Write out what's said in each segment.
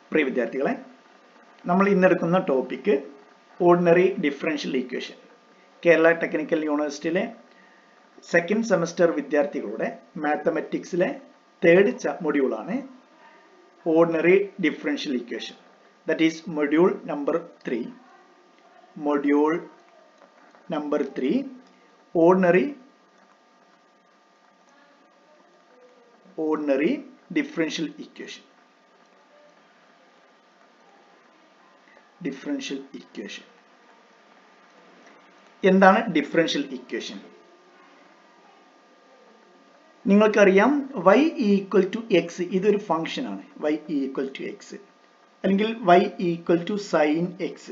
പ്രിയ വിദ്യാർത്ഥികളെ നമ്മൾ ഇന്നെടുക്കുന്ന topic ordinary differential equation Kerala technical യൂണിവേഴ്സിറ്റിയിലെ സെക്കൻഡ് സെമസ്റ്റർ വിദ്യാർത്ഥികളുടെ മാത്തമെറ്റിക്സിലെ തേർഡ് മൊഡ്യൂളാണ് ordinary differential equation that is module number three module number three ordinary ordinary differential equation differential equation എന്താണ് differential equation നിങ്ങൾക്കറിയാം y ഈക്വൽ ടു എക്സ് ഇതൊരു function ആണ് y equal to x അല്ലെങ്കിൽ y equal to sine x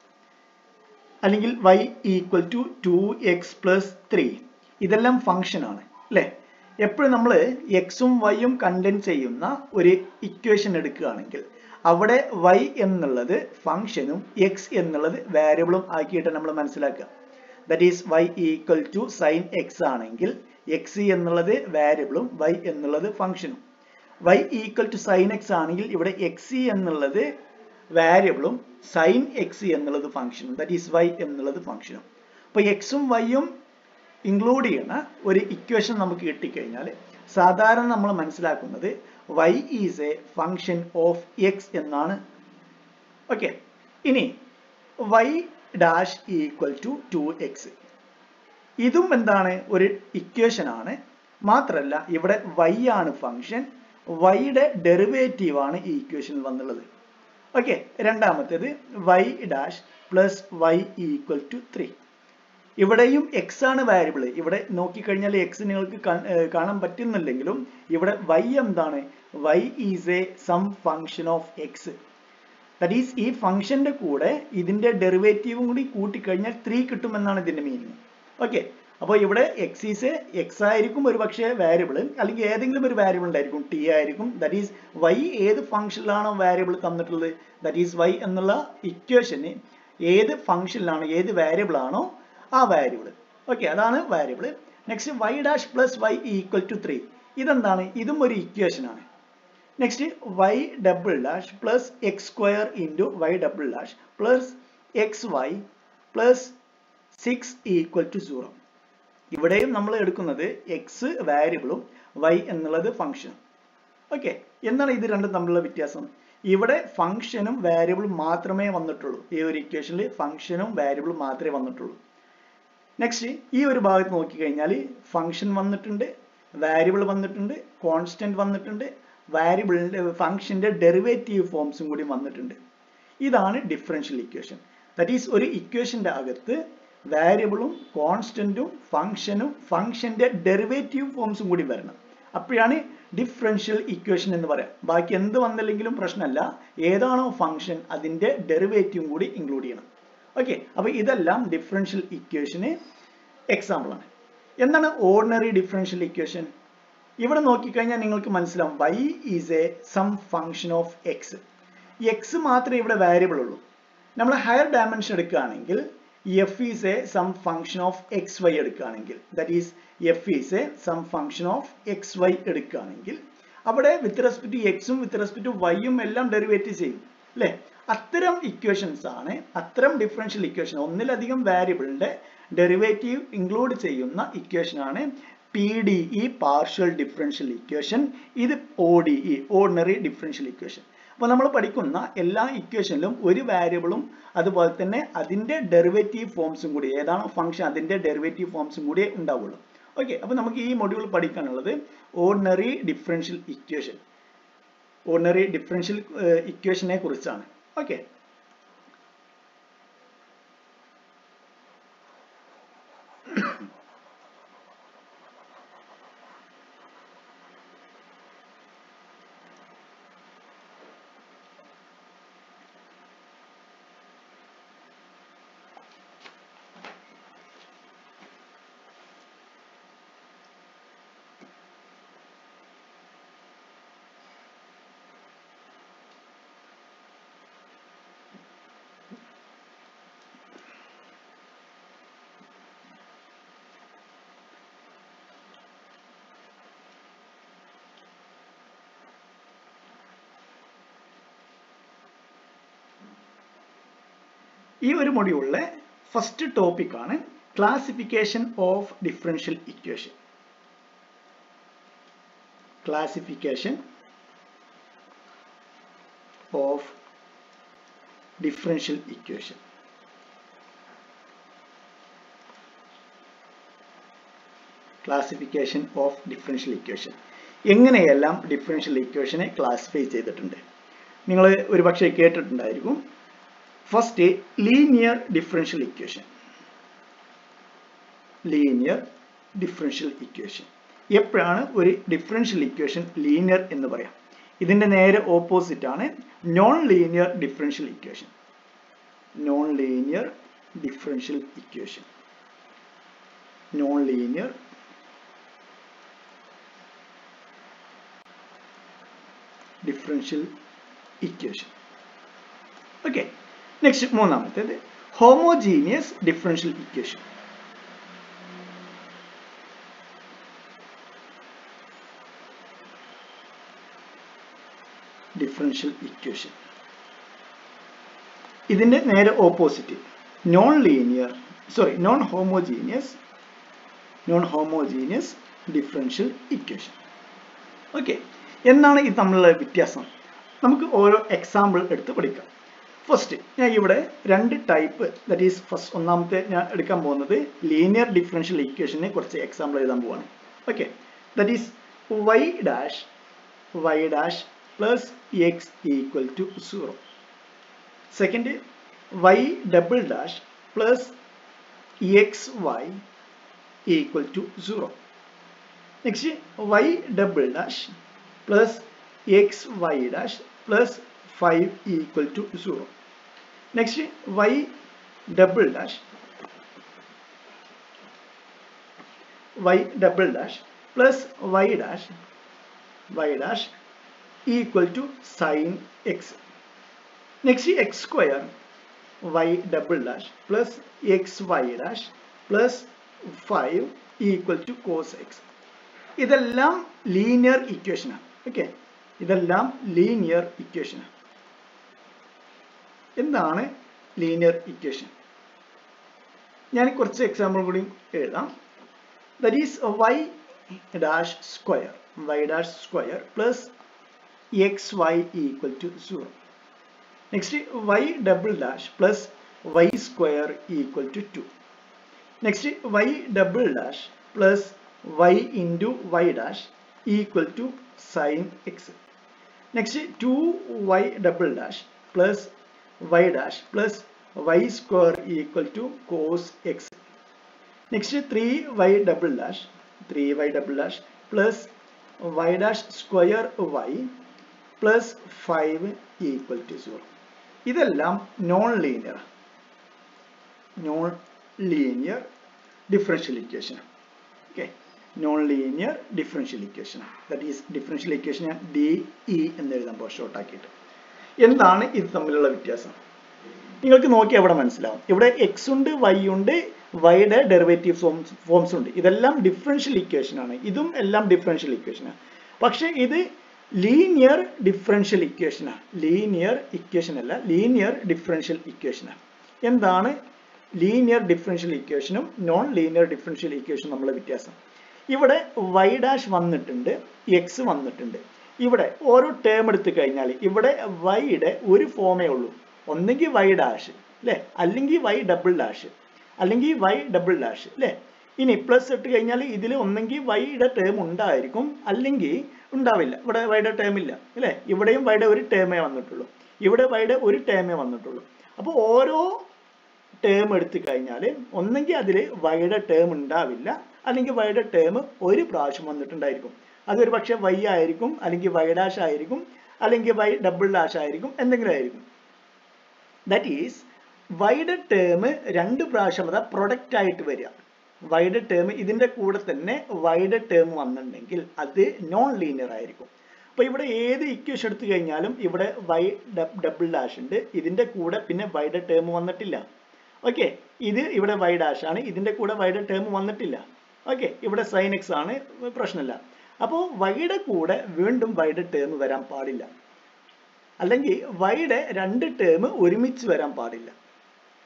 അല്ലെങ്കിൽ y equal to two x plus three ഇതെല്ലാം function ആണ് അല്ലേ എപ്പോഴും നമ്മൾ എക്സും വൈയും കണ്ടന്റ് ചെയ്യുന്ന ഒരു ഇക്വേഷൻ എടുക്കുകയാണെങ്കിൽ അവിടെ y എന്നുള്ളത് ഫംഗ്ഷനും x എന്നുള്ളത് വേരിയബിളും ആക്കിയിട്ട് നമ്മൾ മനസ്സിലാക്കുക that is y equal to sine x ആണെങ്കിൽ x എന്നുള്ളത് വേരിയബിളും y എന്നുള്ളത് ഫംഗ്ഷനും y equal to sine x ആണെങ്കിൽ ഇവിടെ x എന്നുള്ളത് വേരിയബിളും സൈൻ എക്സ് എന്നുള്ളത് ഫംഗ്ഷനും ദറ്റ് ഈസ് y എന്നുള്ളത് ഫംഗ്ഷനും അപ്പോൾ എക്സും വൈയും ഇൻക്ലൂഡ് ചെയ്യുന്ന ഒരു ഇക്വേഷൻ നമുക്ക് കിട്ടിക്കഴിഞ്ഞാൽ സാധാരണ നമ്മൾ മനസ്സിലാക്കുന്നത് y is a function of x എന്നാണ് ഓക്കെ ഇനി y dash equal to two x ഇതും എന്താണ് ഒരു ഇക്വേഷൻ ആണ് മാത്രല്ല ഇവിടെ y ആണ് ഫംഗ്ഷൻ വൈയുടെ ഡെറിവേറ്റീവ് ആണ് ഈ ഇക്വേഷനിൽ വന്നുള്ളത് ഓക്കെ രണ്ടാമത്തേത് y dash plus y equal to three ഇവിടെയും x ആണ് വാരിയബിൾ ഇവിടെ നോക്കിക്കഴിഞ്ഞാൽ x നിങ്ങൾക്ക് കാണാൻ പറ്റുന്നില്ലെങ്കിലും ഇവിടെ y എന്താണ് y is a some function of x that is ഈ ഫംഗ്ഷന്റെ കൂടെ ഇതിന്റെ ഡെറിവേറ്റീവും കൂടി കൂട്ടിക്കഴിഞ്ഞാൽ ത്രീ കിട്ടുമെന്നാണ് ഇതിന്റെ മീനിങ് ഓക്കെ അപ്പോൾ ഇവിടെ എക്സ് ഈസ് എക്സ് ആയിരിക്കും ഒരു പക്ഷേ വാരിയബിൾ അല്ലെങ്കിൽ ഏതെങ്കിലും ഒരു വാരിയബിൾ ഉണ്ടായിരിക്കും ടി ആയിരിക്കും ദാറ്റ് ഈസ് വൈ ഏത് ഫംഗ്ഷനിലാണോ വാരിയബിൾ തന്നിട്ടുള്ളത് ദാറ്റ് ഈസ് വൈ എന്നുള്ള ഇക്വേഷന് ഏത് ഫംഗ്ഷനിലാണോ ഏത് വാരിയബിൾ ആണോ ആ വാരിയബിൾ ഓക്കെ അതാണ് variable next y dash plus y equal to three ഇതെന്താണ് ഇതും ഒരു ഇക്വേഷൻ ആണ് next y double dash plus x square into y double dash plus x y plus six equal to zero ഇവിടെയും നമ്മൾ എടുക്കുന്നത് X വാരിയബിളും Y എന്നുള്ളത് ഫംഗ്ഷനും okay എന്താണ് ഇത് രണ്ടും തമ്മിലുള്ള വ്യത്യാസം ഇവിടെ ഫംഗ്ഷനും വാരിയബിളും മാത്രമേ വന്നിട്ടുള്ളൂ ഈ ഒരു ഇക്വേഷനിൽ ഫംഗ്ഷനും വാരിയബിളും മാത്രമേ വന്നിട്ടുള്ളൂ നെക്സ്റ്റ് ഈ ഒരു ഭാഗത്ത് നോക്കിക്കഴിഞ്ഞാൽ ഫംഗ്ഷൻ വന്നിട്ടുണ്ട് വാരിയബിൾ വന്നിട്ടുണ്ട് കോൺസ്റ്റന്റ് വന്നിട്ടുണ്ട് വാരിയബിളിന്റെ ഫംഗ്ഷന്റെ ഡെറിവേറ്റീവ് ഫോംസും കൂടി വന്നിട്ടുണ്ട് ഇതാണ് ഡിഫറൻഷ്യൽ ഇക്വേഷൻ ദാറ്റ് ഈസ് ഒരു ഇക്വേഷന്റെ അകത്ത് വാരിയബിളും കോൺസ്റ്റന്റും ഫംഗ്ഷനും ഫംഗ്ഷന്റെ ഡെറിവേറ്റീവ് ഫോംസും കൂടി വരണം അപ്പോഴാണ് ഡിഫറൻഷ്യൽ ഇക്വേഷൻ എന്ന് പറയാം ബാക്കി എന്ത് വന്നില്ലെങ്കിലും പ്രശ്നമല്ല ഏതാണോ ഫംഗ്ഷൻ അതിന്റെ ഡെറിവേറ്റീവും കൂടി ഇൻക്ലൂഡ് ചെയ്യണം ഓക്കെ അപ്പൊ ഇതെല്ലാം ഡിഫറൻഷ്യൽ ഇക്വേഷന് എക്സാമ്പിൾ ആണ് എന്താണ് ഓർഡിനറി ഡിഫറൻഷ്യൽ ഇക്വേഷൻ ഇവിടെ നോക്കിക്കഴിഞ്ഞാൽ നിങ്ങൾക്ക് മനസ്സിലാവും y is a some function of x x മാത്രമേ ഇവിടെ വാരിയബിൾ ഉള്ളൂ നമ്മൾ ഹയർ ഡയമെൻഷൻ എടുക്കുകയാണെങ്കിൽ F is a some function of x y എടുക്കുകയാണെങ്കിൽ that is F is a some function of x y എടുക്കുകയാണെങ്കിൽ അവിടെ വിത്ത് റെസ്പെക്ട് ടു എക്സും with respect to വൈയും എല്ലാം ഡെറിവേറ്റ് ചെയ്യും അല്ലേ അത്തരം ഇക്വേഷൻസ് ആണ് അത്തരം ഡിഫറൻഷ്യൽ ഇക്വേഷൻ ഒന്നിലധികം വാരിയബിളിന്റെ ഡെറിവേറ്റീവ് ഇൻക്ലൂഡ് ചെയ്യുന്ന ഇക്വേഷൻ ആണ് P D E partial differential equation ഇത് O D E ordinary differential equation അപ്പോൾ നമ്മൾ പഠിക്കുന്ന എല്ലാ ഇക്വേഷനിലും ഒരു വാരിയബിളും അതുപോലെ തന്നെ അതിന്റെ ഡെറിവേറ്റീവ് ഫോംസും കൂടി ഏതാണോ ഫംഗ്ഷൻ അതിന്റെ ഡെറിവേറ്റീവ് ഫോംസും കൂടി ഉണ്ടാവുള്ളൂ ഓക്കെ അപ്പോൾ നമുക്ക് ഈ മൊഡ്യൂൾ പഠിക്കാനുള്ളത് ordinary differential equation ordinary differential ഇക്വേഷനെ കുറിച്ചാണ് ഓക്കെ ഈ ഒരു മൊഡ്യൂളിലെ ഫസ്റ്റ് ടോപ്പിക് ആണ് classification of differential equation classification of differential equation classification of differential equation എങ്ങനെയെല്ലാം ഡിഫറൻഷ്യൽ ഇക്വേഷനെ ക്ലാസിഫൈ ചെയ്തിട്ടുണ്ട് നിങ്ങൾ ഒരുപക്ഷെ കേട്ടിട്ടുണ്ടായിരിക്കും first linear differential equation linear differential equation എപ്പോഴാണ് ഒരു ഡിഫറൻഷ്യൽ ഇക്വേഷൻ ലീനിയർ എന്ന് പറയാം ഇതിന്റെ നേരെ ഓപ്പോസിറ്റ് ആണ് non linear differential equation non linear differential equation non linear differential equation okay next മൂന്നാമത്തേത് homogeneous differential equation differential equation ഇതിന്റെ നേരെ opposite non linear sorry non homogeneous non homogeneous differential equation okay എന്താണ് ഇത് തമ്മിലുള്ള വ്യത്യാസം നമുക്ക് ഓരോ എക്സാമ്പിൾ എടുത്ത് പഠിക്കാം ഫസ്റ്റ് ഞാൻ ഇവിടെ രണ്ട് ടൈപ്പ് ദറ്റ് ഈസ് ഫസ്റ്റ് ഒന്നാമത്തെ ഞാൻ എടുക്കാൻ പോകുന്നത് ലീനിയർ ഡിഫറൻഷ്യൽ ഇക്വേഷനെ കുറച്ച് എക്സാമ്പിൾ എഴുതാൻ പോവാണ് okay that is y dash y dash plus x equal to zero second y double dash plus x y equal to zero next y double dash plus x y dash plus five equal to zero next y double dash y double dash plus y dash y dash equal to sine x next x square y double dash plus x y dash plus five equal to cos X ഇതെല്ലാം linear ഇക്വേഷനാണ് okay ഇതെല്ലാം linear ഇക്വേഷനാണ് എന്താണ് linear equation ഞാൻ കുറച്ച് example കൂടി എഴുതാം that is y dash square y dash square plus x y equal to zero next y double dash plus y square equal to two next y double dash plus y into y dash equal to sin x. Next 2y double dash plus y dash plus y square equal to cos x. Next 3y double dash 3y double dash plus y dash square y plus 5 equal to 0. ഇതെല്ലാം non linear non linear differential equation okay non linear differential equation that is differential equation ഞാൻ D E എന്ന് എഴുതാൻ പോകും short ആക്കിയിട്ട് എന്താണ് ഇത് തമ്മിലുള്ള വ്യത്യാസം നിങ്ങൾക്ക് നോക്കി അവിടെ മനസ്സിലാവും ഇവിടെ എക്സ് ഉണ്ട് വൈ ഉണ്ട് വൈയുടെ ഡെറിവേറ്റീവ് ഫോംസ് ഫോംസ് ഉണ്ട് ഇതെല്ലാം ഡിഫറൻഷ്യൽ ഇക്വേഷൻ ആണ് ഇതും എല്ലാം ഡിഫറൻഷ്യൽ ഇക്വേഷൻ ആണ് പക്ഷെ ഇത് ലീനിയർ ഡിഫറൻഷ്യൽ ഇക്വേഷൻ ആണ് ലീനിയർ ഇക്വേഷൻ അല്ല ലീനിയർ ഡിഫറൻഷ്യൽ ഇക്വേഷൻ ആണ് എന്താണ് ലീനിയർ ഡിഫറൻഷ്യൽ ഇക്വേഷനും നോൺ ലീനിയർ ഡിഫറൻഷ്യൽ ഇക്വേഷനും തമ്മിലുള്ള വ്യത്യാസം ഇവിടെ വൈ ഡാഷ് വന്നിട്ടുണ്ട് എക്സ് വന്നിട്ടുണ്ട് ഇവിടെ ഓരോ ടേം എടുത്തു കഴിഞ്ഞാൽ ഇവിടെ വൈയുടെ ഒരു ഫോമേ ഉള്ളൂ ഒന്നെങ്കിൽ വൈ ഡാഷ് അല്ലേ അല്ലെങ്കിൽ വൈ ഡബിൾ ഡാഷ് അല്ലെങ്കിൽ വൈ ഡബിൾ ഡാഷ് അല്ലേ ഇനി പ്ലസ് ഇട്ട് കഴിഞ്ഞാൽ ഇതിൽ ഒന്നെങ്കിൽ വൈയുടെ ടേം ഉണ്ടായിരിക്കും അല്ലെങ്കിൽ ഉണ്ടാവില്ല ഇവിടെ വൈയുടെ ടേം ഇല്ല അല്ലേ ഇവിടെയും വൈയുടെ ഒരു ടേമേ വന്നിട്ടുള്ളൂ ഇവിടെ വൈയുടെ ഒരു ടേമേ വന്നിട്ടുള്ളൂ അപ്പോൾ ഓരോ ടേം എടുത്തു കഴിഞ്ഞാൽ ഒന്നെങ്കിൽ അതിൽ വൈയുടെ ടേം ഉണ്ടാവില്ല അല്ലെങ്കിൽ വൈയുടെ ടേം ഒരു പ്രാവശ്യം വന്നിട്ടുണ്ടായിരിക്കും അതൊരു പക്ഷേ വൈ ആയിരിക്കും അല്ലെങ്കിൽ വൈ ഡാഷ് ആയിരിക്കും അല്ലെങ്കിൽ വൈ ഡബിൾ ഡാഷ് ആയിരിക്കും എന്തെങ്കിലും ആയിരിക്കും ദാറ്റ് ഈസ് വൈയുടെ ടേം രണ്ട് പ്രാവശ്യം അതാ പ്രൊഡക്റ്റ് ആയിട്ട് വരിക വൈയുടെ ടേം ഇതിന്റെ കൂടെ തന്നെ വൈയുടെ ടേം വന്നിട്ടുണ്ടെങ്കിൽ അത് നോൺ ലീനിയർ ആയിരിക്കും അപ്പൊ ഇവിടെ ഏത് ഇക്വേഷൻ എടുത്തു കഴിഞ്ഞാലും ഇവിടെ വൈ ഡബിൾ ഡാഷ് ഉണ്ട് ഇതിന്റെ കൂടെ പിന്നെ വൈയുടെ ടേം വന്നിട്ടില്ല ഓക്കെ ഇത് ഇവിടെ വൈ ഡാഷ് ആണ് ഇതിന്റെ കൂടെ വൈയുടെ ടേം വന്നിട്ടില്ല ഓക്കെ ഇവിടെ സൈൻ എക്സ് ആണ് പ്രശ്നമില്ല അപ്പോൾ വൈയുടെ കൂടെ വീണ്ടും വൈയുടെ ടേം വരാൻ പാടില്ല അല്ലെങ്കിൽ വൈയുടെ രണ്ട് ടേം ഒരുമിച്ച് വരാൻ പാടില്ല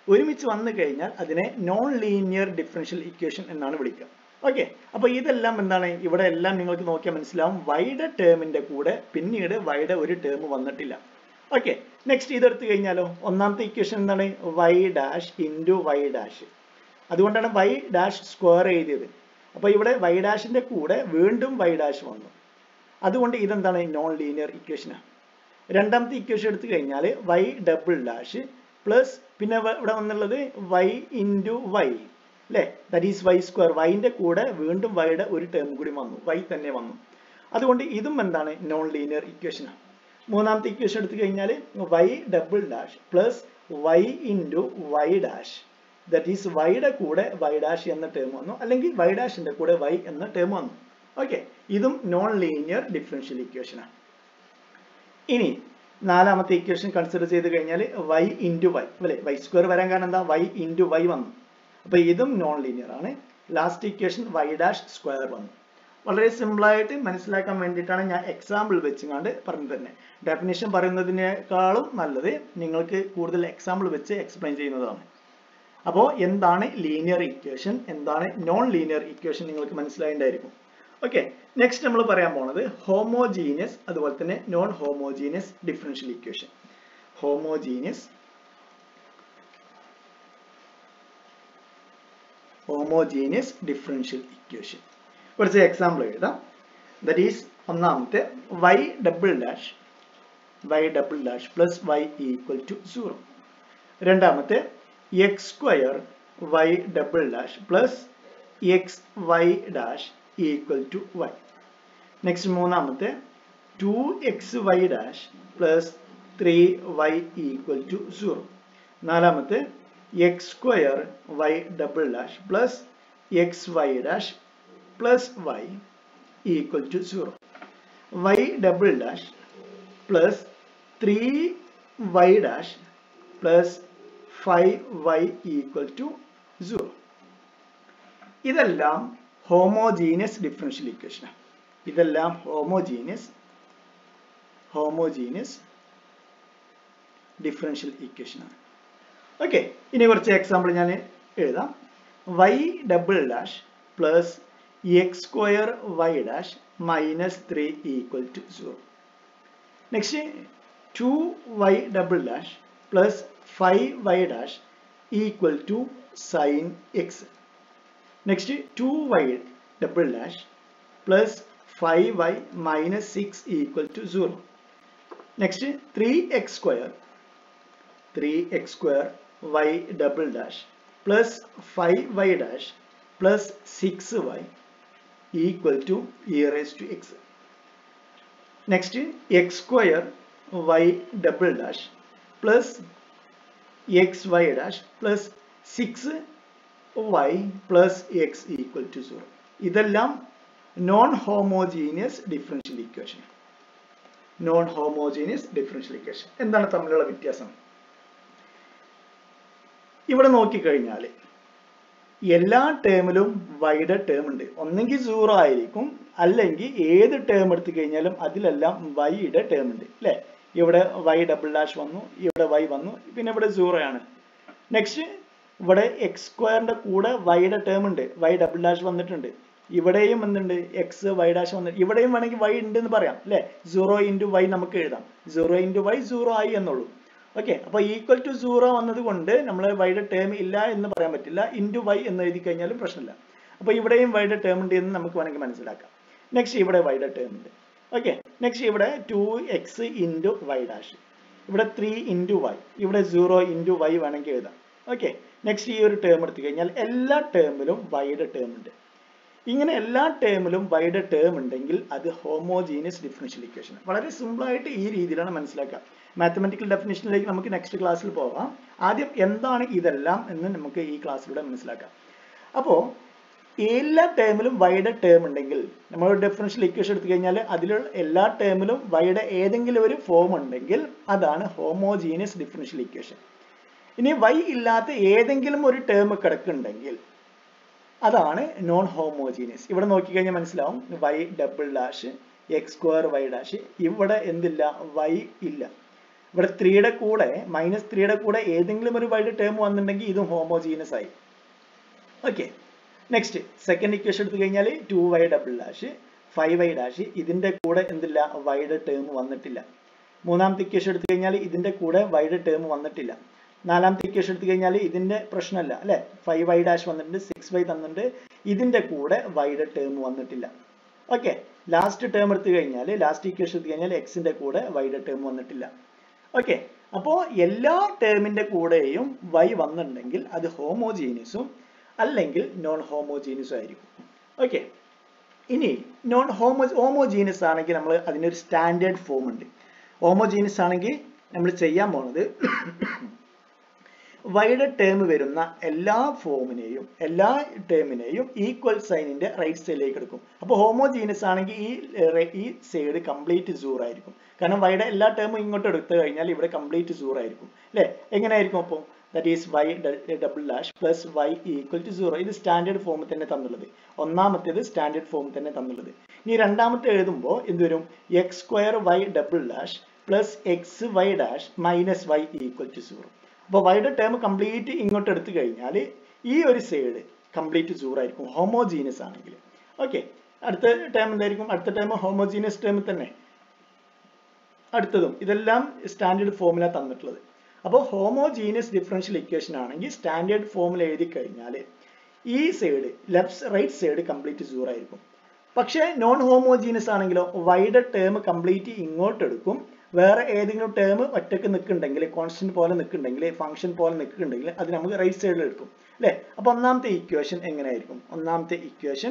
ഒരുമിച്ച് വന്നു കഴിഞ്ഞാൽ അതിനെ നോൺ ലീനിയർ ഡിഫറൻഷ്യൽ ഇക്വേഷൻ എന്നാണ് വിളിക്കുക ഓക്കെ അപ്പൊ ഇതെല്ലാം എന്താണ് ഇവിടെ എല്ലാം നിങ്ങൾക്ക് നോക്കിയാൽ മനസ്സിലാവും വൈയുടെ ടേമിന്റെ കൂടെ പിന്നീട് വൈയുടെ ഒരു ടേം വന്നിട്ടില്ല ഓക്കെ നെക്സ്റ്റ് ഇതെടുത്തു കഴിഞ്ഞാലോ ഒന്നാമത്തെ ഇക്വേഷൻ എന്താണ് y dash into y dash അതുകൊണ്ടാണ് വൈ ഡാഷ് സ്ക്വയർ എഴുതിയത് അപ്പൊ ഇവിടെ വൈ ഡാഷിന്റെ കൂടെ വീണ്ടും വൈ ഡാഷ് വന്നു അതുകൊണ്ട് ഇതെന്താണ് നോൺ ലീനിയർ ഇക്വേഷനാണ് രണ്ടാമത്തെ ഇക്വേഷൻ എടുത്തു കഴിഞ്ഞാൽ വൈ ഡബിൾ ഡാഷ് പ്ലസ് പിന്നെ ഇവിടെ വന്നുള്ളത് വൈ ഇൻറ്റു വൈ അല്ലേ ദാറ്റ് ഈസ് വൈ സ്ക്വയർ വൈൻ്റെ കൂടെ വീണ്ടും വൈയുടെ ഒരു ടേം കൂടി വന്നു വൈ തന്നെ വന്നു അതുകൊണ്ട് ഇതും എന്താണ് നോൺ ലീനിയർ ഇക്വേഷനാണ് മൂന്നാമത്തെ ഇക്വേഷൻ എടുത്തു കഴിഞ്ഞാൽ y double dash plus y into y dash that is വൈയുടെ കൂടെ വൈ ഡാഷ് എന്ന ടേം വന്നു അല്ലെങ്കിൽ വൈ ഡാഷിന്റെ കൂടെ വൈ എന്ന ടേം വന്നു ഓക്കെ ഇതും നോൺ ലീനിയർ ഡിഫറൻഷ്യൽ ഇക്വേഷനാണ് ഇനി നാലാമത്തെ ഇക്വേഷൻ കൺസിഡർ ചെയ്ത് കഴിഞ്ഞാൽ വൈ ഇൻറ്റു വൈ അല്ലെ വൈ സ്ക്വയർ വരാൻ കാരണം എന്താ വൈ ഇൻറ്റു വൈ വന്നു അപ്പൊ ഇതും നോൺ ലീനിയർ ആണ് last equation y dash square വന്നു വളരെ സിമ്പിൾ ആയിട്ട് മനസ്സിലാക്കാൻ വേണ്ടിയിട്ടാണ് ഞാൻ എക്സാമ്പിൾ വെച്ചുകൊണ്ട് പറഞ്ഞു തന്നെ ഡെഫിനേഷൻ പറയുന്നതിനേക്കാളും നല്ലത് നിങ്ങൾക്ക് കൂടുതൽ എക്സാമ്പിൾ വെച്ച് എക്സ്പ്ലെയിൻ ചെയ്യുന്നതാണ് അപ്പോൾ എന്താണ് ലീനിയർ ഇക്വേഷൻ എന്താണ് നോൺ ലീനിയർ ഇക്വേഷൻ നിങ്ങൾക്ക് മനസ്സിലായിട്ടുണ്ടായിരിക്കും ഓക്കെ നെക്സ്റ്റ് നമ്മൾ പറയാൻ പോണത് ഹോമോജീനിയസ് അതുപോലെ തന്നെ non homogeneous differential equation homogeneous homogeneous differential equation കുറച്ച് എക്സാമ്പിൾ എഴുതാം ദറ്റ് ഈസ് ഒന്നാമത്തെ y double dash y double dash plus y equal to zero രണ്ടാമത്തെ x square y double dash plus x y dash equal to y next മൂന്നാമത്തെ two x y dash plus three y equal to zero നാലാമത്തെ x square y double dash plus x y dash plus y equal to zero Y double dash plus three y dash plus five y equal to zero ഇതെല്ലാം homogeneous differential ഇക്വേഷനാണ് ഇതെല്ലാം homogeneous homogeneous differential ഇക്വേഷനാണ് okay ഇനി കുറച്ച് example ഞാൻ എഴുതാം y double dash plus x square y dash minus three equal to zero next two y double dash plus five y dash equal to sine x next two y double dash plus five y minus six equal to zero next three x square three x square y double dash plus five y dash plus six y equal to e raise to x next x square y double dash plus x y dash plus six y plus x equal to zero ഇതെല്ലാം non homogeneous differential equation non homogeneous differential equation എന്താണ് തമ്മിലുള്ള വ്യത്യാസം ഇവിടെ നോക്കിക്കഴിഞ്ഞാൽ എല്ലാ ടേമിലും വൈയുടെ term ഉണ്ട് ഒന്നെങ്കിൽ സീറോ ആയിരിക്കും അല്ലെങ്കിൽ ഏത് ടേം എടുത്തു കഴിഞ്ഞാലും അതിലെല്ലാം വൈയുടെ ടേം ഉണ്ട് അല്ലേ ഇവിടെ വൈ ഡബിൾ ഡാഷ് വന്നു ഇവിടെ വൈ വന്നു പിന്നെ ഇവിടെ സീറോ ആണ് നെക്സ്റ്റ് ഇവിടെ എക്സ് സ്ക്വയറിന്റെ കൂടെ വൈയുടെ ടേം ഉണ്ട് വൈ ഡബിൾ ഡാഷ് വന്നിട്ടുണ്ട് ഇവിടെയും എന്തുണ്ട് എക്സ് വൈ ഡാഷ് വന്നിട്ട് ഇവിടെയും വേണമെങ്കിൽ വൈ ഉണ്ട് എന്ന് പറയാം അല്ലെ സീറോ ഇൻറ്റു വൈ നമുക്ക് എഴുതാം സീറോ ഇൻറ്റു വൈ സീറോ ആയി എന്നുള്ളൂ ഓക്കെ അപ്പൊ ഈക്വൽ ടു സീറോ വന്നത് കൊണ്ട് നമ്മൾ വൈയുടെ ടേം ഇല്ല എന്ന് പറയാൻ പറ്റില്ല ഇൻറ്റു വൈ എന്ന് എഴുതി കഴിഞ്ഞാലും പ്രശ്നമില്ല അപ്പൊ ഇവിടെയും വൈയുടെ ടേം ഉണ്ട് എന്ന് നമുക്ക് വേണമെങ്കിൽ മനസ്സിലാക്കാം നെക്സ്റ്റ് ഇവിടെ വൈയുടെ ടേം ഉണ്ട് ഓക്കെ നെക്സ്റ്റ് ഇവിടെ two x into y dash ഇവിടെ ത്രീ ഇൻറ്റു വൈ ഇവിടെ സീറോ ഇൻറ്റു വൈ വേണമെങ്കിൽ എഴുതാം ഓക്കെ നെക്സ്റ്റ് ഈ ഒരു ടേം എടുത്തു കഴിഞ്ഞാൽ എല്ലാ ടേമിലും വൈയുടെ ടേം ഉണ്ട് ഇങ്ങനെ എല്ലാ ടേമിലും വൈയുടെ ടേം ഉണ്ടെങ്കിൽ അത് ഹോമോജീനിയസ് ഡിഫറൻഷ്യൽ ഇക്വേഷൻ വളരെ സിമ്പിൾ ആയിട്ട് ഈ രീതിയിലാണ് മനസ്സിലാക്കുക മാത്തമെറ്റിക്കൽ ഡെഫിനേഷനിലേക്ക് നമുക്ക് നെക്സ്റ്റ് ക്ലാസ്സിൽ പോകാം ആദ്യം എന്താണ് ഇതെല്ലാം എന്ന് നമുക്ക് ഈ ക്ലാസ്സിലൂടെ മനസ്സിലാക്കാം അപ്പോൾ എല്ലാ ടേമിലും വൈയുടെ ടേം ഉണ്ടെങ്കിൽ നമ്മൾ ഡിഫറൻഷ്യൽ ഇക്വേഷൻ എടുത്തു കഴിഞ്ഞാൽ അതിലുള്ള എല്ലാ ടേമിലും വൈയുടെ ഏതെങ്കിലും ഒരു ഫോം ഉണ്ടെങ്കിൽ അതാണ് ഹോമോജീനിയസ് ഡിഫറൻഷ്യൽ ഇക്വേഷൻ ഇനി വൈ ഇല്ലാത്ത ഏതെങ്കിലും ഒരു ടേം കിടക്കുന്നുണ്ടെങ്കിൽ അതാണ് നോൺ ഹോമോജീനിയസ് ഇവിടെ നോക്കിക്കഴിഞ്ഞാൽ മനസ്സിലാവും y double dash x square y dash ഇവിടെ എന്തില്ല വൈ ഇല്ല ഇവിടെ ത്രീയുടെ കൂടെ മൈനസ് ത്രീയുടെ കൂടെ ഏതെങ്കിലും ഒരു വൈയുടെ ടേം വന്നിട്ടുണ്ടെങ്കിൽ ഇതും ഹോമോജീനസ് ആയി ഓക്കെ നെക്സ്റ്റ് സെക്കൻഡ് ഇക്വേഷൻ എടുത്തു കഴിഞ്ഞാൽ two y double dash five y dash ഇതിന്റെ കൂടെ എന്തില്ല വൈയുടെ ടേം വന്നിട്ടില്ല മൂന്നാമത്തെ ഇക്വേഷൻ എടുത്തു കഴിഞ്ഞാൽ ഇതിന്റെ കൂടെ വൈയുടെ ടേം വന്നിട്ടില്ല നാലാമത്തെ ഇക്വേഷൻ എടുത്തു കഴിഞ്ഞാൽ ഇതിന്റെ പ്രശ്നമല്ല അല്ലെ ഫൈവ് വൈ ഡാഷ് വന്നിട്ടുണ്ട് സിക്സ് വൈ തന്നിട്ടുണ്ട് ഇതിന്റെ കൂടെ വൈയുടെ ടേം വന്നിട്ടില്ല ഓക്കെ ലാസ്റ്റ് ടേം എടുത്തു കഴിഞ്ഞാൽ ലാസ്റ്റ് ഇക്വേഷൻ എടുത്തു കഴിഞ്ഞാൽ എക്സിന്റെ കൂടെ വൈയുടെ ടേം വന്നിട്ടില്ല ഓക്കെ അപ്പോ എല്ലാ ടേമിന്റെ കൂടെയും വൈ വന്നിട്ടുണ്ടെങ്കിൽ അത് ഹോമോജീനിയസും അല്ലെങ്കിൽ നോൺ ഹോമോജീനിയസും ആയിരിക്കും ഓക്കെ ഇനി നോൺ ഹോമോ ഹോമോജീനിയസ് ആണെങ്കിൽ നമ്മൾ അതിനൊരു സ്റ്റാൻഡേർഡ് ഫോം ഉണ്ട് ഹോമോജീനിയസ് ആണെങ്കിൽ നമ്മൾ ചെയ്യാൻ പോണത് വൈയുടെ ടേം വരുന്ന എല്ലാ ഫോമിനെയും എല്ലാ ടേമിനെയും ഈക്വൽ സൈനിന്റെ റൈറ്റ് സൈഡിലേക്ക് എടുക്കും അപ്പോൾ ഹോമോജീനിയസ് ആണെങ്കിൽ ഈ ഈ സൈഡ് കംപ്ലീറ്റ് സൂർ ആയിരിക്കും കാരണം വൈയുടെ എല്ലാ ടേമും ഇങ്ങോട്ട് എടുത്തു കഴിഞ്ഞാൽ ഇവിടെ കംപ്ലീറ്റ് സൂർ ആയിരിക്കും അല്ലേ എങ്ങനെയായിരിക്കും അപ്പോൾ that is y double dash plus y equal to zero ഇത് സ്റ്റാൻഡേർഡ് ഫോമിൽ തന്നെ തന്നുള്ളത് ഒന്നാമത്തേത് സ്റ്റാൻഡേർഡ് ഫോമിൽ തന്നെ തന്നുള്ളത് ഇനി രണ്ടാമത്തെ എഴുതുമ്പോൾ എന്ത് വരും x square y double dash plus x y dash minus y equal to zero അപ്പോൾ വൈയുടെ ടേം കംപ്ലീറ്റ് ഇങ്ങോട്ട് എടുത്തു കഴിഞ്ഞാൽ ഈ ഒരു സൈഡ് കംപ്ലീറ്റ് സീറോ ആയിരിക്കും ഹോമോജീനിയസ് ആണെങ്കിൽ ഓക്കെ അടുത്ത ടേം എന്തായിരിക്കും അടുത്ത ടേം ഹോമോജീനിയസ് ടേം തന്നെ അടുത്തതും ഇതെല്ലാം സ്റ്റാൻഡേർഡ് ഫോമില തന്നിട്ടുള്ളത് അപ്പോൾ ഹോമോജീനിയസ് ഡിഫറൻഷ്യൽ ഇക്വേഷൻ ആണെങ്കിൽ സ്റ്റാൻഡേർഡ് ഫോമിൽ എഴുതി കഴിഞ്ഞാൽ ഈ side left right side complete zero ആയിരിക്കും പക്ഷേ നോൺ ഹോമോജീനിയസ് ആണെങ്കിലോ വൈഡ് ടേം കംപ്ലീറ്റ് ഇങ്ങോട്ട് എടുക്കും വേറെ ഏതെങ്കിലും ടേം ഒറ്റക്ക് നിൽക്കുന്നുണ്ടെങ്കിൽ കോൺസ്റ്റന്റ് പോലെ നിൽക്കുന്നുണ്ടെങ്കിൽ ഫംഗ്ഷൻ പോലെ നിൽക്കുന്നുണ്ടെങ്കിൽ അത് നമുക്ക് റൈറ്റ് സൈഡിൽ എടുക്കും അല്ലേ അപ്പൊ ഒന്നാമത്തെ ഇക്വേഷൻ എങ്ങനെയായിരിക്കും ഒന്നാമത്തെ ഇക്വേഷൻ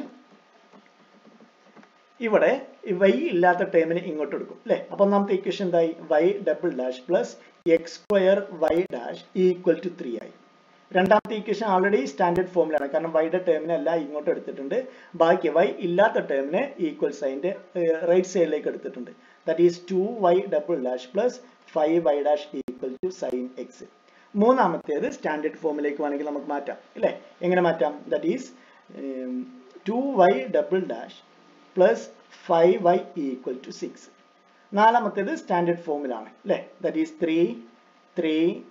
ഇവിടെ വൈ ഇല്ലാത്ത ടേമിന് ഇങ്ങോട്ട് എടുക്കും അല്ലേ അപ്പൊ ഒന്നാമത്തെ ഇക്വേഷൻ എന്തായി y double dash plus x square y dash equal to three ആയി രണ്ടാമത്തെ ഇക്വേഷൻ ആൾറെഡി സ്റ്റാൻഡേർഡ് ഫോമിലാണ് കാരണം വൈയുടെ ടേമിനെ എല്ലാം ഇങ്ങോട്ട് എടുത്തിട്ടുണ്ട് ബാക്കി വൈ ഇല്ലാത്ത ടേമിനെ ഈക്വൽ സൈൻ്റെ റൈറ്റ് സൈഡിലേക്ക് എടുത്തിട്ടുണ്ട് that is two y double dash plus five y dash equal to sine x മൂന്നാമത്തേത് സ്റ്റാൻഡേർഡ് ഫോമിലേക്ക് വേണമെങ്കിൽ നമുക്ക് മാറ്റാം അല്ലേ എങ്ങനെ മാറ്റാം that is two y double dash plus five y equal to six നാലാമത്തേത് സ്റ്റാൻഡേർഡ് ഫോമിലാണ് അല്ലേ that is three three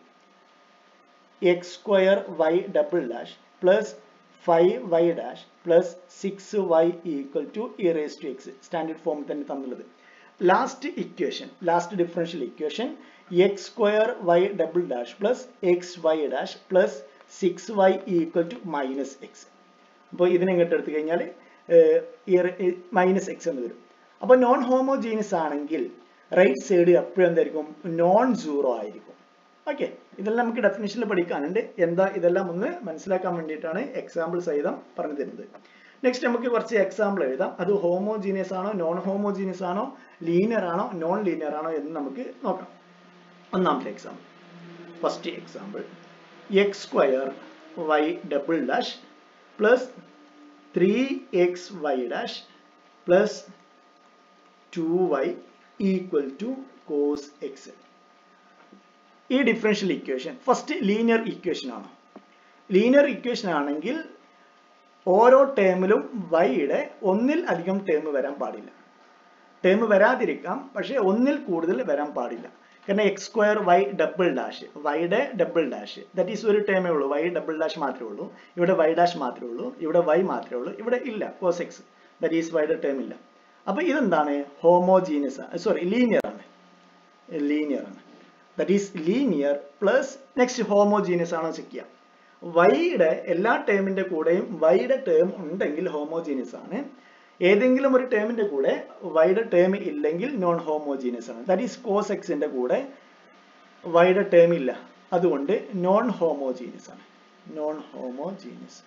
x square y double dash plus five y dash plus six y equal to e raise to x standard ഫോമിൽ തന്നെ തന്നുള്ളത് last equation last differential equation x square y double dash plus x y dash plus six y equal to minus x അപ്പോൾ ഇതിനെ ഇങ്ങോട്ട് എടുത്തു കഴിഞ്ഞാൽ minus X എന്ന് വരും അപ്പോൾ നോൺ ഹോമോജീനിയസ് ആണെങ്കിൽ റൈറ്റ് സൈഡ് എപ്പോഴും എന്തായിരിക്കും നോൺ സീറോ ആയിരിക്കും ഓക്കെ ഇതെല്ലാം നമുക്ക് ഡെഫിനേഷനിൽ പഠിക്കാനുണ്ട് എന്താ ഇതെല്ലാം ഒന്ന് മനസ്സിലാക്കാൻ വേണ്ടിയിട്ടാണ് എക്സാമ്പിൾ സഹിതം പറഞ്ഞു തരുന്നത് നെക്സ്റ്റ് നമുക്ക് കുറച്ച് എക്സാമ്പിൾ എഴുതാം അത് ഹോമോജീനിയസ് ആണോ നോൺ ഹോമോജീനിയസ് ആണോ ലീനിയർ ആണോ നോൺ ലീനിയർ ആണോ എന്ന് നമുക്ക് നോക്കാം ഒന്നാമത്തെ example first example x square y double dash plus three x y dash plus two y equal to cos x ഈ differential equation first linear equation ആണ് ലീനിയർ ഇക്വേഷൻ ആണെങ്കിൽ ഓരോ ടേമിലും വൈയുടെ ഒന്നിൽ അധികം ടേം വരാൻ പാടില്ല ടേം വരാതിരിക്കാം പക്ഷേ ഒന്നിൽ കൂടുതൽ വരാൻ പാടില്ല കാരണം x square y double dash വൈയുടെ ഡബിൾ ഡാഷ് ദറ്റ് ഈസ് ഒരു ടേമേ ഉള്ളൂ വൈ ഡബിൾ ഡാഷ് മാത്രമേ ഉള്ളൂ ഇവിടെ വൈ ഡാഷ് മാത്രമേ ഉള്ളൂ ഇവിടെ വൈ മാത്രമേ ഉള്ളൂ ഇവിടെ ഇല്ല കോസ് എക്സ് ദറ്റ് ഈസ് വൈയുടെ ടേം ഇല്ല അപ്പൊ ഇതെന്താണ് ഹോമോജീനിയസ് സോറി ലീനിയർ ആണ് ലീനിയർ ആണ് that is linear plus next homogeneous ആണോ ചെക്ക് ചെയ്യാം വൈയുടെ എല്ലാ ടേമിന്റെ കൂടെയും വൈയുടെ ടേം ഉണ്ടെങ്കിൽ ഹോമോജീനിയസ് ആണ് ഏതെങ്കിലും ഒരു ടേമിന്റെ കൂടെ വൈയുടെ ടേം ഇല്ലെങ്കിൽ നോൺ ഹോമോജീനിയസ് ആണ് ദാറ്റ് ഈസ് കോസ് എക്സിന്റെ കൂടെ വൈയുടെ ടേം ഇല്ല അതുകൊണ്ട് നോൺ ഹോമോജീനിയസ് ആണ് non homogeneous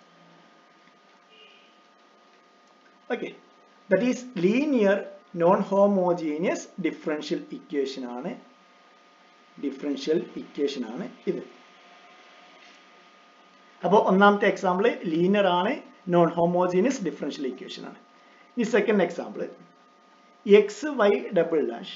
okay that is linear non homogeneous differential equation ആണ് ഡിഫറൻഷ്യൽ ഇക്വേഷൻ ആണ് ഇത് അപ്പോൾ ഒന്നാമത്തെ എക്സാമ്പിൾ ലീനിയർ ആണ് നോൺ ഹോമോജീനിയസ് ഡിഫറൻഷ്യൽ ഇക്വേഷൻ ആണ് ഈ second example x y double dash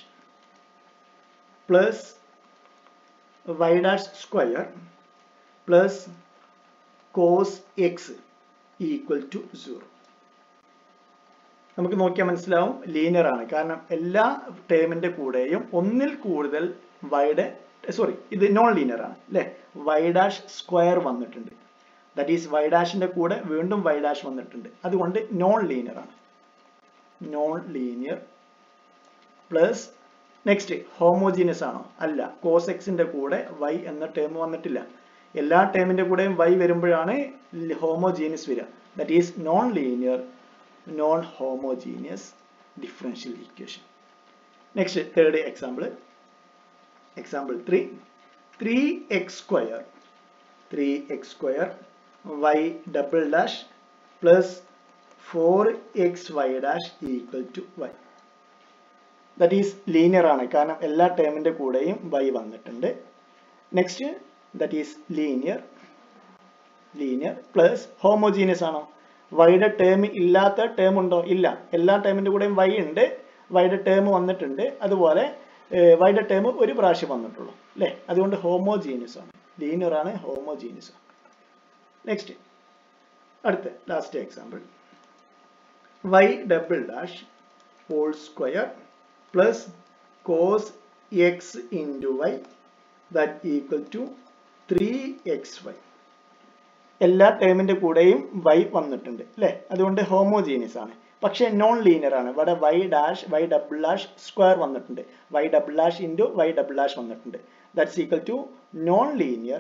plus y dash square plus cos x equal to zero നമുക്ക് നോക്കിയാൽ മനസ്സിലാവും ലീനിയർ ആണ് കാരണം എല്ലാ ടേമിന്റെ കൂടെയും ഒന്നിൽ കൂടുതൽ വൈഡ് സോറി ഇത് നോൺ ലീനിയർ ആണ് അല്ലെ വൈ ഡാഷ് സ്ക്വയർ വന്നിട്ടുണ്ട് ദാറ്റ് ഈസ് വൈ ഡാഷിന്റെ കൂടെ വീണ്ടും വൈ ഡാഷ് വന്നിട്ടുണ്ട് അതുകൊണ്ട് നോൺ ലീനിയർ ആണ് non linear plus next homogeneous ആണോ അല്ല കോസ് എക്സിന്റെ കൂടെ വൈ എന്ന ടേം വന്നിട്ടില്ല എല്ലാ ടേമിന്റെ കൂടെയും വൈ വരുമ്പോഴാണ് ഹോമോജീനിയസ് വരിക that is non linear non homogeneous differential equation next third example example three three x square three x square y double dash plus four x y dash equal to y that is linear ആണ് കാരണം എല്ലാ ടേമിന്റെ കൂടെയും y വന്നിട്ടുണ്ട് next that is linear linear plus homogeneous ആണോ വൈയുടെ term ഇല്ലാത്ത term ഉണ്ടോ ഇല്ല എല്ലാ ടേമിന്റെ കൂടെയും വൈ ഉണ്ട് വൈയുടെ ടേം വന്നിട്ടുണ്ട് അതുപോലെ വൈയുടെ ടേം ഒരു പ്രാവശ്യം വന്നിട്ടുള്ളൂ അല്ലേ അതുകൊണ്ട് ഹോമോജീനിയസ് ആണ് ലീനിയർ ആണ് ഹോമോജീനിയസ് ആണ് നെക്സ്റ്റ് അടുത്ത last example y double dash whole square plus cos x into y that equal to three x y എല്ലാ ടേമിന്റെ കൂടെയും വൈ വന്നിട്ടുണ്ട് അല്ലെ അതുകൊണ്ട് ഹോമോജീനിയസ് ആണ് പക്ഷെ നോൺ ലീനിയർ ആണ് ഇവിടെ y dash y double dash square വന്നിട്ടുണ്ട് y double dash into y double dash വന്നിട്ടുണ്ട് that's equal to non linear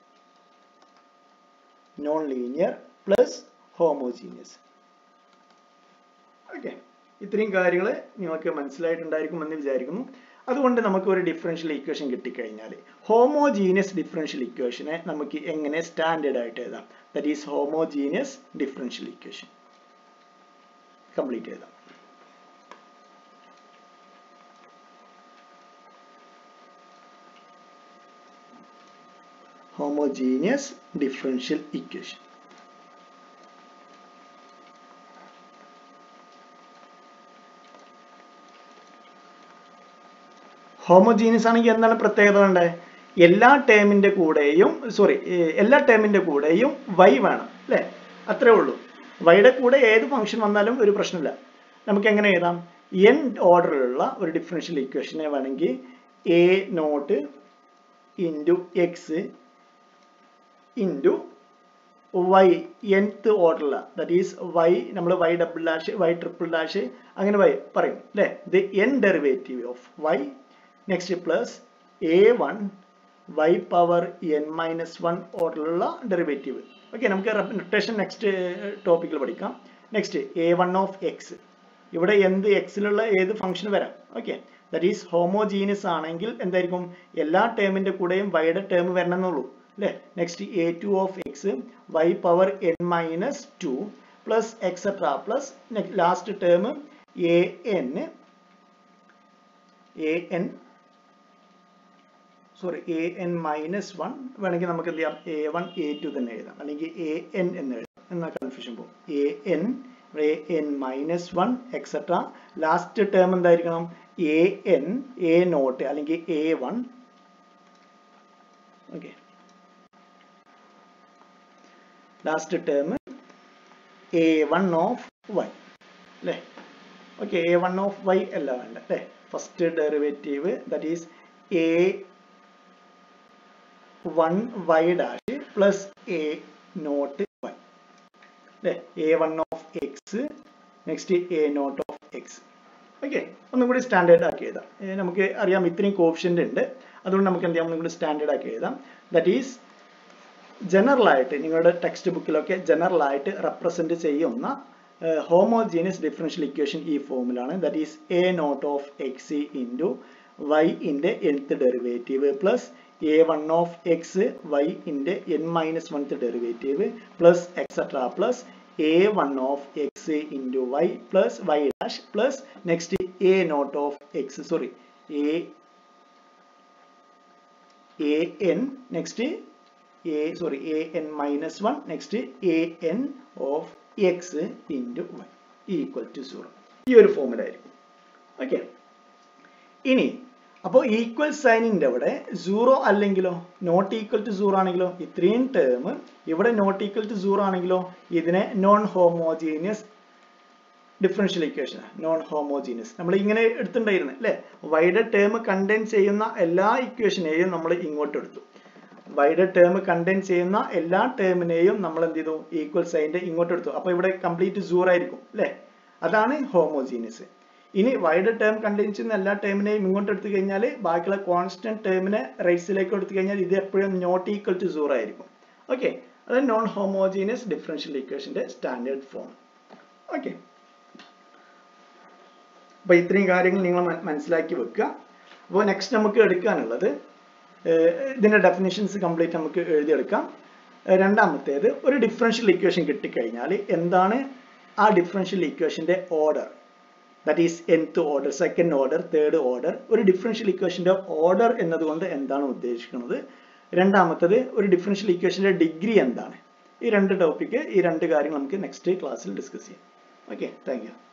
non linear plus homogeneous okay ഇത്രയും കാര്യങ്ങൾ നിങ്ങൾക്ക് മനസ്സിലായിട്ടുണ്ടായിരിക്കുമെന്ന് വിചാരിക്കുന്നു അതുകൊണ്ട് നമുക്ക് ഒരു ഡിഫറൻഷ്യൽ ഇക്വേഷൻ കിട്ടിക്കഴിഞ്ഞാൽ ഹോമോജീനിയസ് ഡിഫറൻഷ്യൽ ഇക്വേഷനെ നമുക്ക് എങ്ങനെ സ്റ്റാൻഡേർഡ് ആയിട്ട് എഴുതാം that is homogeneous differential equation complete ചെയ്താം homogeneous differential equation ഹോമോജീനിയസ് ആണെങ്കിൽ എന്താണ് പ്രത്യേകത വേണ്ടത് എല്ലാ ടേമിന്റെ കൂടെയും സോറി എല്ലാ ടേമിന്റെ കൂടെയും വൈ വേണം അല്ലേ അത്രേ ഉള്ളൂ വൈയുടെ കൂടെ ഏത് ഫംഗ്ഷൻ വന്നാലും ഒരു പ്രശ്നമില്ല നമുക്ക് എങ്ങനെ എഴുതാം എൻ ഓർഡറിലുള്ള ഒരു ഡിഫറൻഷ്യൽ ഇക്വേഷനെ വേണമെങ്കിൽ a naught into x into y nth ഓർഡറില ദറ്റ് ഈസ് വൈ നമ്മൾ y double dash y triple dash അങ്ങനെ വൈ പറയും അല്ലേ the n derivative of y next plus a one y power n minus one ഓർഡറിലുള്ള derivative okay നമുക്ക് notation next ടോപ്പിക്കിൽ പഠിക്കാം next a one of x ഇവിടെ എന്ത് എക്സിലുള്ള ഏത് ഫംഗ്ഷൻ വരാം ഓക്കെ ദറ്റ് ഈസ് ഹോമോജീനിയസ് ആണെങ്കിൽ എന്തായിരിക്കും എല്ലാ ടേമിന്റെ കൂടെയും വൈയുടെ ടേം വരണം എന്നുള്ളൂ അല്ലേ next a two of x y power n minus two plus etcetera plus last term a n a n sorry a n minus one വേണമെങ്കിൽ നമുക്ക് എന്ത് ചെയ്യാം എ വൺ എ ടു തന്നെ എഴുതാം അല്ലെങ്കിൽ എ എൻ എന്ന് എഴുതാം എന്ന കൺഫ്യൂഷൻ പോകും a n a n minus one etcetera last term എന്തായിരിക്കണം എ എൻ എ നോട്ട് അല്ലെങ്കിൽ a one okay last term a one of y അല്ലേ okay a one of y അല്ല വേണ്ട അല്ലേ first derivative that is a one y dash plus a naught y അല്ലേ a one of x next a naught of x okay ഒന്നും കൂടി standard ആക്കി എഴുതാം ഏ, നമുക്ക് അറിയാം ഇത്രയും കോപ്ഷൻ്റ് ഉണ്ട് അതുകൊണ്ട് നമുക്ക് എന്ത് ചെയ്യാം ഒന്നും കൂടി സ്റ്റാൻഡേർഡ് ആക്കി എഴുതാം ദറ്റ് ഈസ് ജനറൽ ആയിട്ട് നിങ്ങളുടെ ടെക്സ്റ്റ് ബുക്കിലൊക്കെ ജനറൽ ആയിട്ട് റെപ്രസെന്റ് ചെയ്യുന്ന ഹോമോജീനിയസ് ഡിഫറൻഷ്യൽ ഇക്വേഷൻ ഈ ഫോമിലാണ് that is a naught of x into y ഇൻ്റെ nth derivative plus a one of x y ഇൻ്റെ n minus oneth derivative plus etcetera plus a one of x into y plus y dash plus next a naught of x sorry a a n next a sorry a n minus 1 next a n of x into y equal to 0 ഈ ഒരു ഫോമിൽ ആയിരിക്കും okay ഇനി അപ്പോൾ equal സൈനിന്റെ അവിടെ zero അല്ലെങ്കിലോ not equal to zero ആണെങ്കിലോ ഇത്രയും ടേം ഇവിടെ നോട്ട് ഈക്വൽ ടു സീറോ ആണെങ്കിലോ ഇതിനെ non homogeneous differential equation non homogeneous നമ്മൾ ഇങ്ങനെ എടുത്തിട്ടുണ്ടായിരുന്നു അല്ലേ വൈഡ് ടേം കണ്ടെയ്ൻ ചെയ്യുന്ന എല്ലാ ഇക്വേഷനെയും നമ്മൾ ഇങ്ങോട്ട് എടുത്തു വൈഡ് ടേം കണ്ടെയ്ൻ ചെയ്യുന്ന എല്ലാ ടേമിനെയും നമ്മൾ എന്ത് ചെയ്തു ഈക്വൽ സൈൻ്റെ ഇങ്ങോട്ട് എടുത്തു അപ്പൊ ഇവിടെ കംപ്ലീറ്റ് സൂർ ആയിരിക്കും അല്ലേ അതാണ് ഹോമോജീനിയസ് ഇനി വൈഡ് ടേം കണ്ടെയ്ൻ ചെയ്യുന്ന എല്ലാ ടേമിനെയും ഇങ്ങോട്ട് എടുത്തു കഴിഞ്ഞാൽ ബാക്കിയുള്ള കോൺസ്റ്റന്റ് ടേമിനെ റൈറ്റ്സിലേക്ക് എടുത്തു കഴിഞ്ഞാൽ ഇത് എപ്പോഴും നോട്ട് ഈക്വൽ ടു സീറോ ആയിരിക്കും ഓക്കെ അത് നോൺ ഹോമോജീനിയസ് ഡിഫറൻഷ്യൽ ഇക്വേഷന്റെ സ്റ്റാൻഡേർഡ് ഫോം ഓക്കെ അപ്പൊ ഇത്രയും കാര്യങ്ങൾ നിങ്ങൾ മനസ്സിലാക്കി വെക്കുക അപ്പോൾ നെക്സ്റ്റ് നമുക്ക് എടുക്കാനുള്ളത് ഇതിന്റെ ഡെഫിനിഷൻസ് കംപ്ലീറ്റ് നമുക്ക് എഴുതിയെടുക്കാം രണ്ടാമത്തേത് ഒരു ഡിഫറൻഷ്യൽ ഇക്വേഷൻ കിട്ടിക്കഴിഞ്ഞാൽ എന്താണ് ആ ഡിഫറൻഷ്യൽ ഇക്വേഷന്റെ order that is nth order second order third order ഒരു ഡിഫറൻഷ്യൽ ഇക്വേഷന്റെ ഓർഡർ എന്നതുകൊണ്ട് എന്താണ് ഉദ്ദേശിക്കുന്നത് രണ്ടാമത്തത് ഒരു ഡിഫറൻഷ്യൽ ഇക്വേഷന്റെ ഡിഗ്രി എന്താണ് ഈ രണ്ട് ടോപ്പിക്ക് ഈ രണ്ട് കാര്യങ്ങൾ നമുക്ക് നെക്സ്റ്റ് ക്ലാസ്സിൽ ഡിസ്കസ് ചെയ്യാം ഓക്കെ താങ്ക് യു